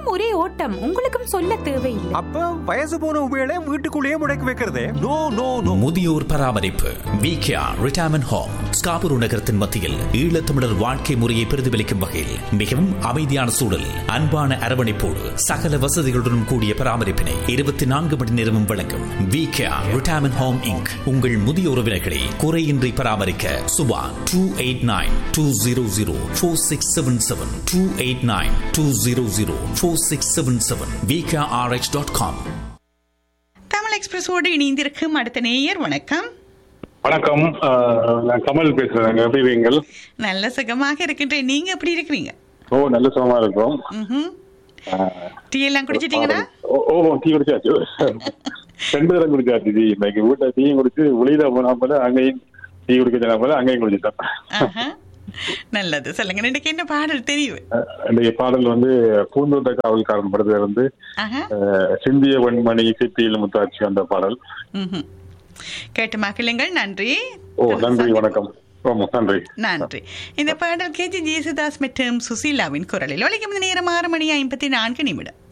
நானும் ஒரே ஓட்டம் உங்களுக்கும் சொல்ல தேவையில்லை அப்ப வயசு போன உபயோக வீட்டுக்குள்ளேயே முடக்கி வைக்கிறதே நோ நோ நோ முதியோர் பராமரிப்பு விகேஆர் ரிட்டையர்மெண்ட் ஹோம் ஸ்காபுரு நகரத்தின் மத்தியில் ஈழத்தமிழர் வாழ்க்கை முறையை பிரதிபலிக்கும் வகையில் மிகவும் அமைதியான சூழல் அன்பான அரவணைப்போடு சகல வசதிகளுடன் கூடிய பராமரிப்பினை இருபத்தி நான்கு மணி நேரமும் வழங்கும் விகேஆர் ரிட்டையர்மெண்ட் ஹோம் இங்க் உங்கள் முதிய உறவினர்களை குறையின்றி பராமரிக்க Subha two eight nine two zero zero four six seven seven two eight nine two zero zero four six seven seven VKRH dot com Tamil எக்ஸ்பிரஸோடு இணைந்திருக்கும் அடுத்த நேயர் வணக்கம் வணக்கம் அஹ், நான் கமல் பேசுறேன் எப்படி இருக்கீங்கள் நல்ல சுகமாக இருக்கின்றேன் நீங்க எப்படி இருக்கிறீங்க ஓ நல்ல சுகமா இருக்கும் ம்ஹும். அஹ், டீ எல்லாம் குடிச்சிட்டீங்களா ஓ ஓ, டீ குடிச்சாச்சு ரெண்டு தரம் குடிச்சாச்சு டீ இன்னைக்கு வீட்டுல டீயும் குடிச்சு வெளியில போனா போல அங்கேயும் டீ குடிக்க போல அங்கேயும் குடிச்சிட்டேன் ஆஹா. நல்லது சொல்லுங்க இன்னைக்கு என்ன பாடல் தெரியும் அஹ், இந்த பாடல் வந்து பூந்தோட்ட காவல்காரன் படத்துல இருந்து ஆஹா. அஹ், சிந்திய வெண்மணி சித்தியில் முத்தாட்சி அந்த பாடல் ம்ஹும். கேட்டு மகிழுங்கள் நன்றி ஓ நன்றி வணக்கம் ஆமா நன்றி நன்றி இந்த பாடல் கேஜி ஜேசுதாஸ் மற்றும் சுசீலாவின் குரலில் ஒழிக்கும் நேரம் ஆறு மணி ஐம்பத்தி நான்கு நிமிடம்